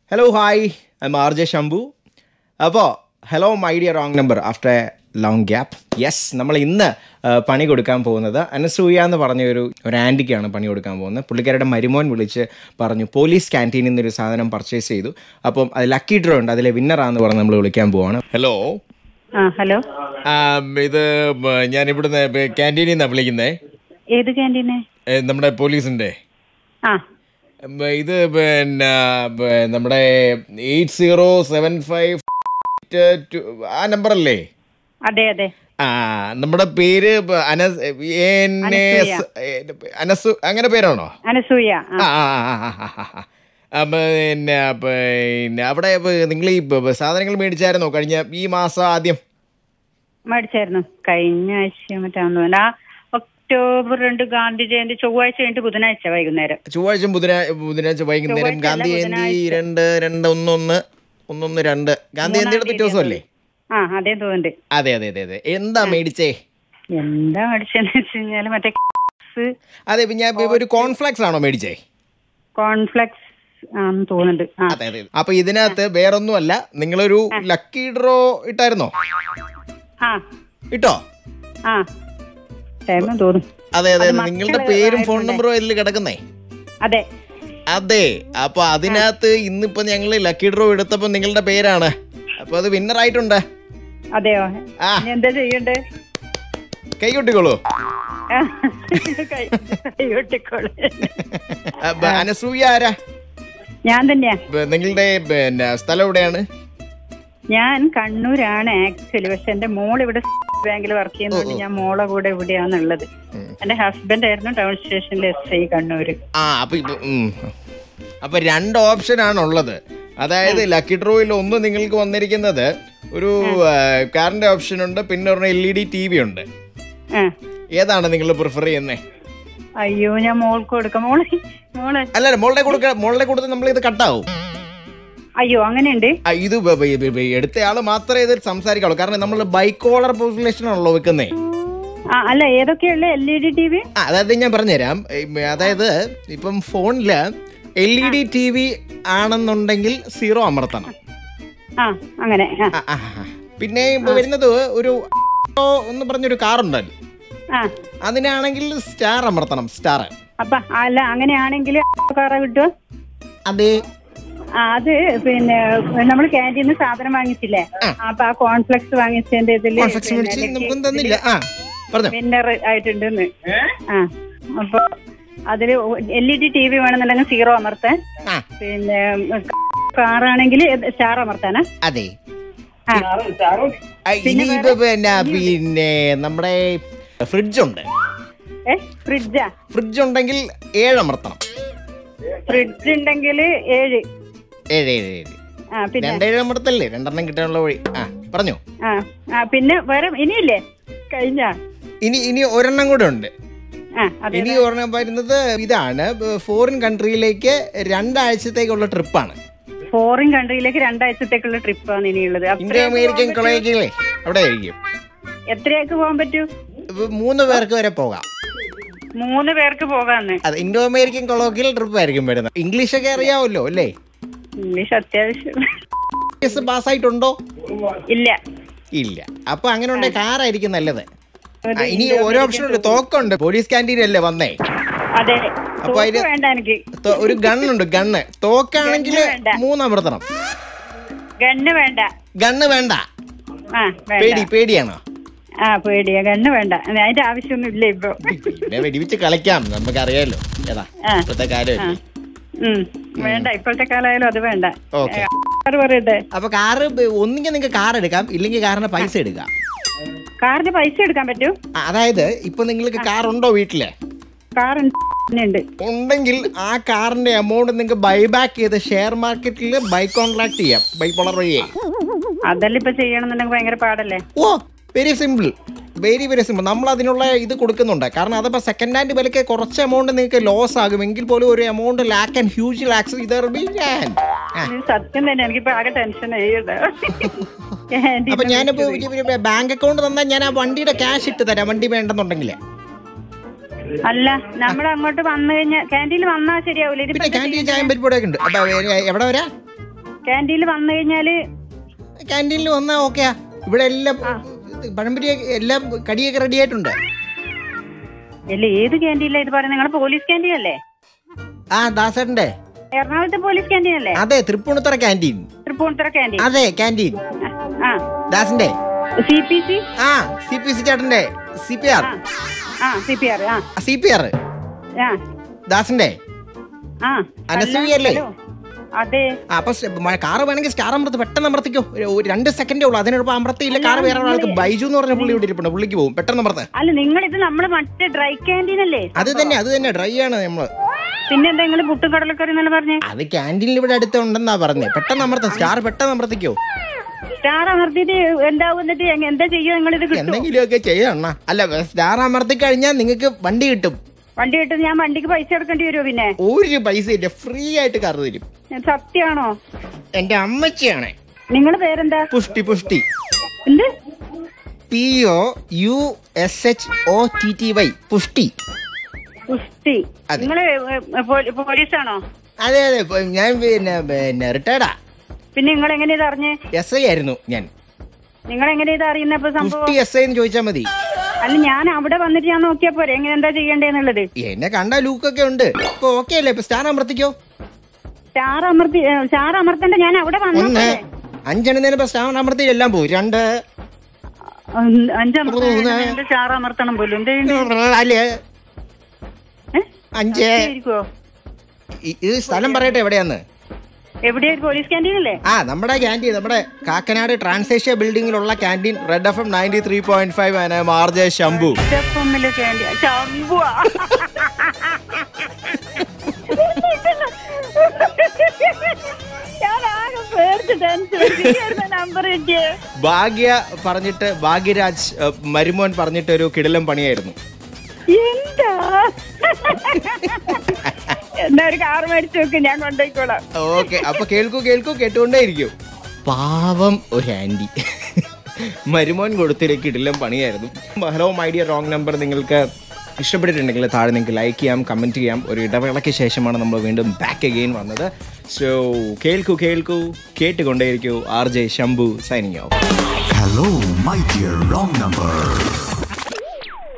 Hello hi I am R J Shambhu അപ്പോൾ hello my dear wrong number after a long gap yes നമ്മൾ ഇന്ന് ആ, പണി കൊടുക്കാൻ പോകുന്നത് അനസൂയ എന്ന് പറഞ്ഞ ഒരു ഒരു ആൻറ്റിക്കാണ് പണി കൊടുക്കാൻ പോകുന്നത് പുള്ളിക്കാരുടെ മരുമോൻ വിളിച്ച് പറഞ്ഞു പോലീസ് ക്യാൻറ്റീനിൽ നിന്നൊരു സാധനം പർച്ചേസ് ചെയ്തു അപ്പം അത് ലക്കി ഡ്രോ ഉണ്ട് അതിലെ വിന്നറാന്ന് പറഞ്ഞ് നമ്മൾ വിളിക്കാൻ പോവാണ് ഹലോ ആ ഹലോ ഇത് ഞാൻ ഇവിടുന്ന് ക്യാൻറ്റീനിൽ നിന്നാണ് വിളിക്കുന്നത് ഏത് ക്യാൻറ്റീന് നമ്മുടെ പോലീസിൻ്റെ ആ ഇത് പിന്നെ ബ- നമ്മുടെ എയ്റ്റ് സീറോ സെവൻ ഫൈവ് ആ നമ്പർ അല്ലേ അതെ അതെ ആ നമ്മുടെ പേര് ബ- അനസ് എൻ എസ് അനസു അങ്ങനെ പേരാണോ അനസൂയ ആ ആ ആ, ആ, ആ, ആ, ആ. ആ, പിന്നെ പിന്നെ അവിടെ നിങ്ങൾ ഈ ബ- സാധനങ്ങൾ മേടിച്ചായിരുന്നോ കഴിഞ്ഞ ഈ മാസം ആദ്യം മേടിച്ചായിരുന്നു കഴിഞ്ഞ ആഴ്ച മറ്റാന്ന് തോന്നുന്നു ആ ഒക്ടോബർ രണ്ട് ഗാന്ധി ജയന്തി ചൊവ്വാഴ്ച കഴിഞ്ഞിട്ട് ബുധനാഴ്ച വൈകുന്നേരം ചൊവ്വാഴ്ച ബുധനാഴ്ച ബുധനാഴ്ച വൈകുന്നേരം ചൊവ്വാഴ്ച ഗാന്ധി അല്ല, ജയന്തി ബുധനാഴ്ച. രണ്ട് രണ്ട് ഒന്നൊന്ന് ഒന്നൊന്ന് രണ്ട് ഗാന്ധി ജയന്തിയുടെ പിറ്റേ ദിവസമല്ലേ ആ അതേ തോന്നുന്നുണ്ട് അതെ അതെ അതെ അതെ എന്താ മേടിച്ചേ എന്താ മേടിച്ചെന്ന് വെച്ച് കഴിഞ്ഞാല് മറ്റേ അതെ ഇപ്പൊ ഞാൻ ഇപ്പൊ ഒരു കോൺഫ്ലെക്സ് ആണോ മേടിച്ചേ കോൺഫ്ലെക്സ് ആന്ന് തോന്നുന്നുണ്ട് ആ അതെ അതെ അപ്പൊ ഇതിനകത്ത് വേറൊന്നുമല്ല നിങ്ങളൊരു ലക്കി ഡ്രോ ഇട്ടായിരുന്നോ ആ ഇട്ടോ ആ ടൈമും തോന്നും അതെ അതെ അത് അതെ. നിങ്ങളുടെ മക്കള് പേരും ഫോൺ ആയിട്ടുണ്ട്. നമ്പറും ഇതിൽ കിടക്കുന്നേ അതെ അതെ അപ്പൊ അതിനകത്ത് ഇന്നിപ്പോ ഞങ്ങള് ലക്കി ഡ്രോ എടുത്തപ്പോ നിങ്ങളുടെ പേരാണ് അപ്പൊ അത് വിന്നർ ആയിട്ടുണ്ട് അതെയോ ആ. ഇനി എന്താ ചെയ്യണ്ടേ കൈ കൊട്ടിക്കോളൂ ആ, കൈ കൈകൊട്ടിക്കോളെ അപ്പൊ അനസൂയ ആരാ ഞാൻ തന്നെയാ ഇപ്പൊ നിങ്ങളുടെ പിന്നെ സ്ഥലം എവിടെയാണ് ഞാൻ കണ്ണൂരാണ് ആക്ച്വലി പക്ഷെ എന്റെ മോൾ ഇവിടെ ബാങ്കിൽ വർക്ക് ചെയ്യുന്നതുകൊണ്ട് ഞാൻ മോളെ കൂടെ ഇവിടെയാണുള്ളത് എന്റെ ഹസ്ബൻഡ് ആയിരുന്നു ടൗൺ സ്റ്റേഷനിൽ എസ് ഐ കണ്ണൂര് ആ അപ്പൊ ഇപ്പൊ ഉം. അപ്പൊ രണ്ട് ഓപ്ഷൻ ആണുള്ളത് അതായത് ലക്കി ഡ്രോയിൽ ഒന്ന് നിങ്ങൾക്ക് വന്നിരിക്കുന്നത് ഒരു ആ, കാറിന്റെ ഓപ്ഷൻ ഉണ്ട് പിന്നെ ഒരു L E D T V ഉണ്ട് ആ ഏതാണ് നിങ്ങൾ പ്രിഫർ ചെയ്യുന്നത് അയ്യോ ഞാൻ മോൾക്ക് കൊടുക്കാം മോള് മോള് അല്ല മോളുടെ കൊടുക്ക മോളുടെ കൊടുത്ത് നമ്മൾ ഇത് കട്ടാവും അയ്യോ അങ്ങനെയുണ്ട് ആ, ഇത് ബ- ബ- ബ- ബ- എടുത്തയാള് മാത്രമേ ഇത് സംസാരിക്കാവൂ കാരണം നമ്മൾ ബൈക്കോളർ പോപ്പുലേഷൻ ആണല്ലോ വെക്കുന്നേ ആ അല്ല ഏതൊക്കെയുള്ള L E D T V ആ, അതായത് ഞാൻ പറഞ്ഞുതരാം ഇം, അതായത് ഇപ്പം ഫോണില് L E D T V ആണെന്നുണ്ടെങ്കിൽ സീറോ അമർത്തണം ആ അങ്ങനെ ആ ആ, ആ, ആ. പിന്നെ ഇപ്പൊ വരുന്നത് ഒരു എന്ന് പറഞ്ഞൊരു കാറുണ്ടല്ലോ ആ അതിനാണെങ്കിൽ സ്റ്റാർ അമർത്തണം സ്റ്റാർ അപ്പൊ അല്ല അങ്ങനെയാണെങ്കിൽ കാറ കിട്ടുമോ അതെ ആ അത് പിന്നെ നമ്മൾ ക്യാൻറ്റീന്ന് സാധനം വാങ്ങിച്ചില്ലേ അപ്പൊ ആ കോൺഫ്ലെക്സ് വാങ്ങിച്ചതിന്റെ ഇതില് കോൺഫ്ലെക്സ് മേടിച്ച് നമുക്കൊന്നും തന്നില്ല ആ പറഞ്ഞോ വിന്നർ ആയിട്ടുണ്ടെന്ന് ആ അപ്പൊ അതില് L E D T V വേണമെന്നുണ്ടെങ്കിൽ സീറോ അമർത്താൻ ആ പിന്നെ കാറാണെങ്കിൽ സ്റ്റാർ അമർത്താനാ അതെ ആ ആ, ഇനി ഇപ്പൊ പിന്നെ പിന്നെ നമ്മുടെ ഫ്രിഡ്ജ് ഉണ്ട് ഏ ഫ്രിഡ്ജാ ഫ്രിഡ്ജ് ഉണ്ടെങ്കിൽ ഏഴ് അമർത്തണം ഫ്രിഡ്ജ് ഉണ്ടെങ്കിൽ ഏഴ് ഏഴ് ഏഴ് ഏഴ് ആ പിന്നെ രണ്ടേഴ് അമർത്തല്ലേ രണ്ടെണ്ണം കിട്ടാനുള്ള വഴി ആ പറഞ്ഞോ ആ ആ പിന്നെ വേറെ ഇനിയില്ലേ കഴിഞ്ഞ ഇനി ഇനി ഒരെണ്ണം കൂടെ ഉണ്ട് ആ അതെ ഇനി ഒരെണ്ണം വരുന്നത് ഇതാണ് ഫോറിൻ കൺട്രിയിലേക്ക് രണ്ടാഴ്ചത്തേക്കുള്ള ട്രിപ്പാണ് ഫോറിൻ കൺട്രിയിലേക്ക് രണ്ടാഴ്ചത്തേക്കുള്ള ട്രിപ്പാണ് ഇനിയുള്ളത് ഇന്ത്യ അത്രയൊക്കെ അമേരിക്കൻ പോകാൻ പറ്റൂ? കോളേജിലെ അവിടെ ആയിരിക്കും എത്രയൊക്കെ പോകാൻ പറ്റൂ ഇപ്പൊ മൂന്ന് പേർക്ക് വരെ പോകാം മൂന്ന് പേർക്ക് പോകാന്ന് അത് ഇൻഡോ അമേരിക്കൻ കൊളോക്കിയൽ ട്രിപ്പ് ആയിരിക്കും വരുന്നത് ഇംഗ്ലീഷ് ഒക്കെ അറിയാവല്ലോ അല്ലേ ഇംഗ്ലീഷ് അത്യാവശ്യം എസ് പാസ്സായിട്ടുണ്ടോ ഇല്ല ഇല്ല അപ്പൊ അങ്ങനെ ഉണ്ടെ കാറായിരിക്കും നല്ലത് ആ, ഇനി ഓരോ ഓപ്ഷൻ ഉണ്ട് തോക്കുണ്ട് പോലീസ് ക്യാൻറ്റീൻ അല്ലേ വന്നേ അതെ അപ്പൊ തോക്ക് അതില് വേണ്ട എനിക്ക് തോ- ഒരു ഗണ്ണുണ്ട് ഗണ്ണ് തോക്കാണെങ്കിൽ ഗണ്ണ് വേണ്ട. മൂന്ന് അമർത്തണം ഗണ്ണ് വേണ്ട ഗണ്ണ് വേണ്ട ആ പേടി വേണ്ട പേടിയാണോ ആ പേടിയാ ഗണ്ണ് വേണ്ട അതിന്റെ ആവശ്യമൊന്നും ഇല്ല ഇപ്പൊ പിന്നെ വെടിവെച്ച് കളിക്കാം നമുക്കറിയാലോ ഏതാ ആ. ഇപ്പോഴത്തെ കാര്യമല്ലേ ഉം വേണ്ട ഇപ്പോഴത്തെ കാലമായാലും അത് വേണ്ട ഓക്കെ ആറ് പറയട്ടെ അപ്പൊ കാറ് ഒന്നുകിൽ നിങ്ങൾക്ക് കാർ എടുക്കാം ഇല്ലെങ്കിൽ കാറിന് പൈസ എടുക്കാം കാറിന് പൈസ എടുക്കാൻ പറ്റൂ ആ, അതായത് ഇപ്പൊ നിങ്ങൾക്ക് കാർ ഉണ്ടോ വീട്ടില് കാർ ഉണ്ട് ഉണ്ടെങ്കിൽ ആ കാറിന്റെ എമൗണ്ട് നിങ്ങൾക്ക് ബൈബാക്ക് ചെയ്ത് ഷെയർ മാർക്കറ്റിൽ ബൈ കോൺട്രാക്ട് ചെയ്യാം ബൈപ്പോളർ വഴിയേ അതെല്ലാം ഇപ്പൊ ചെയ്യണമെന്നുണ്ടെങ്കിൽ ഭയങ്കര പാടല്ലേ ഓ very simple very very simple നമ്മൾ അതിനുള്ള ഇത് കൊടുക്കുന്നുണ്ട് കാരണം അതിപ്പോൾ സെക്കൻഡ് ഹാൻഡ് വിലയ്ക്ക് കുറച്ച് എമൗണ്ട് നിങ്ങൾക്ക് ലോസ് ആകും എങ്കിൽ പോലും ഒരു amount lakh and huge lakhs either be ഇത് സത്യം തന്നെ എനിക്കിപ്പോ ആകെ ടെൻഷൻ അപ്പൊ ഞാനിപ്പോ ബാങ്ക് അക്കൗണ്ട് തന്നാൽ ഞാൻ ആ വണ്ടിയുടെ ക്യാഷ് ഇട്ട് തരാം വണ്ടി വേണ്ടെന്നുണ്ടെങ്കിൽ അല്ല നമ്മൾ അങ്ങോട്ട് വന്നു കഴിഞ്ഞാൽ ക്യാൻറ്റീനിൽ വന്നാൽ ശരിയാവൂല പിന്നെ ക്യാൻറ്റീൻ ചായം പരിപാടിയൊക്കെ ഉണ്ട് അപ്പൊ എ- എവിടെ വരാ ക്യാൻറ്റീനിൽ വന്നു കഴിഞ്ഞാല് ക്യാൻറ്റീനിൽ വന്നാൽ ഓക്കെയാ ഇവിടെ എല്ലാം പഴംപൊരി എല്ലാം കടിയൊക്കെ റെഡി ആയിട്ടുണ്ട് അല്ല ഏത് ക്യാൻറ്റീനിലാ ഇത് പറയുന്നത് നിങ്ങളെ പോലീസ് ക്യാൻറ്റീൻ അല്ലേ ആ ദാസേട്ടൻ്റെ എറണാകുളത്തെ പോലീസ് ക്യാൻറ്റീൻ അല്ലേ അതെ തൃപ്പൂണിത്തറ ക്യാൻറ്റീൻ തൃപ്പൂണിത്തുറ ക്യാൻറ്റീൻ അതെ ക്യാൻറ്റീൻ ആ ദാസിന്റെ സി പി സി ആ സി പി സി ചേട്ടന്റെ സി പി ആർ ആ സി പി ആർ ആ സി പി ആർ ആ ദാസിന്റെ ആ അനസൂയല്ലേ? ഹലോ. അതെ ആ, അപ്പൊ സ് മ- കാറ് വേണമെങ്കിൽ സ്റ്റാർ അമർത്ത് പെട്ടെന്ന് അമർത്തിക്കോ ഒരു ഒരു രണ്ട് സെക്കൻഡേ ഉള്ളൂ അതിനൊപ്പം അമർത്തിയില്ല കാറ് വേറെ ഒരാൾക്ക് ബൈജു എന്ന് പറഞ്ഞ പുള്ളി ഇവിടെ ഇരിപ്പുണ്ട് പുള്ളിക്ക് പോകും പെട്ടെന്ന് അമർത്ത് അല്ല നിങ്ങൾ ഇത് നമ്മള് മറ്റേ ഡ്രൈ ക്യാൻറ്റീൻ അല്ലേ അത് തന്നെ അത് തന്നെ ഡ്രൈ ആണ് നമ്മള് പിന്നെന്താ നിങ്ങൾ പുട്ടും കടലക്കറി എന്നല്ല പറഞ്ഞേ അത് ക്യാൻറ്റീനിൽ ഇവിടെ അടുത്തുണ്ടെന്നാ പറഞ്ഞത് പെട്ടെന്ന് അമർത്ത സ്റ്റാർ പെട്ടെന്ന് അമർത്തിക്കോ സ്റ്റാർ അമർത്തിയിട്ട് എന്താവും എന്നിട്ട് എങ്ങ- എന്താ ചെയ്യുക നിങ്ങൾ ഇത് കിട്ടും എന്തെങ്കിലുമൊക്കെ ചെയ്യണ അല്ല സ്റ്റാർ അമർത്തി കഴിഞ്ഞാൽ നിങ്ങൾക്ക് വണ്ടി കിട്ടും വണ്ടി കിട്ടും ഞാൻ വണ്ടിക്ക് പൈസ എടുക്കേണ്ടി വരുമോ പിന്നെ ഒരു പൈസ ഇല്ല ഫ്രീ ആയിട്ട് കാർ തരും സത്യാണോ എന്റെ അമ്മച്ചിയാണ് നിങ്ങള് പേരെന്താ പുഷ്ടി പുഷ്ടി എന്ത് P O U S H O T T Y Pushti കുസ്തി അതെ. നിങ്ങള് പോലീസാണോ അതെ അതെ ഇപ്പൊ ഞാൻ പിന്നെ പിന്നെ റിട്ടയർഡാ പിന്നെ നിങ്ങൾ എങ്ങനെ ഇത് അറിഞ്ഞേ എസ് ഐ ആയിരുന്നു ഞാൻ നിങ്ങൾ എങ്ങനെ ഇത് അറിയുന്ന ഇപ്പൊ സംഭവം പുഷ്ടി എസ് ഐ എന്ന് ചോദിച്ചാൽ മതി അല്ല ഞാൻ അവിടെ വന്നിട്ട് ഞാൻ നോക്കിയാ പോരെ എങ്ങനെ എന്താ ചെയ്യണ്ടേന്നുള്ളത് എന്നെ കണ്ട ലൂക്കൊക്കെ ഉണ്ട് ഇപ്പൊ ഓക്കെ അല്ലേ ഇപ്പൊ സ്റ്റാർ അമർത്തിക്കോ സ്റ്റാർ അമർത്തി ഏ, സ്റ്റാർ അമർത്തണ്ട ഞാൻ അവിടെ ഒന്ന് വന്നേ അഞ്ചെണ്ണ ഇപ്പൊ സ്റ്റാർ അമർത്തി എല്ലാം പോകും രണ്ട് അഞ്ചമർത്തണം സ്റ്റാർ അമർത്തണം പോലും എന്ത് നാല് ഏ? അഞ്ച് ഇരിക്കുവോ ഇ- ഇത് സ്ഥലം പറയട്ടെ എവിടെയാന്ന് എവിടെയാ പോലീസ് ക്യാൻറ്റീൻ അല്ലേ ആ നമ്മുടെ ക്യാൻറ്റീൻ നമ്മുടെ കാക്കനാട് ട്രാൻസേഷ്യ ബിൽഡിങ്ങിലുള്ള canteen Red F M ninety three point five ആണ് മാർജ ശംഭു എഫ്എമ്മില് ക്യാൻറ്റീൻ ചമ്പുവാ ഞാൻ ആകെ പേടിച്ച് ടെൻഷൻ നമ്പർ കിട്ടിയേ ഭാഗ്യ പറഞ്ഞിട്ട് ഭാഗ്യരാജ് ഏഹ്, മരുമോൻ പറഞ്ഞിട്ട് ഒരു കിടിലം പണിയായിരുന്നു എന്താ എന്നാ ഒരു കാർ മേടിച്ചു വെക്ക് ഞാൻ കൊണ്ടുപോയിക്കോളാം ഓക്കെ അപ്പൊ കേൾക്കൂ കേൾക്കൂ കേട്ടുകൊണ്ടേ ഇരിക്കും പാവം ഒരു ആൻറ്റി മരുമോൻ കൊടുത്തൊരു കിടിലം പണിയായിരുന്നു hello my dear wrong number നിങ്ങൾക്ക് ഇഷ്ടപ്പെട്ടിട്ടുണ്ടെങ്കിൽ താഴെ നിങ്ങൾക്ക് ലൈക്ക് ചെയ്യാം കമൻറ്റ് ചെയ്യാം ഒരു ഇടവേളയ്ക്ക് ശേഷമാണ് നമ്മൾ വീണ്ടും ബാക്ക് അഗെയിൻ വന്നത് സോ കേൾക്കൂ കേൾക്കൂ കേട്ടുകൊണ്ടേയിരിക്കൂ R J Shambhu signing off Hello, my dear wrong number.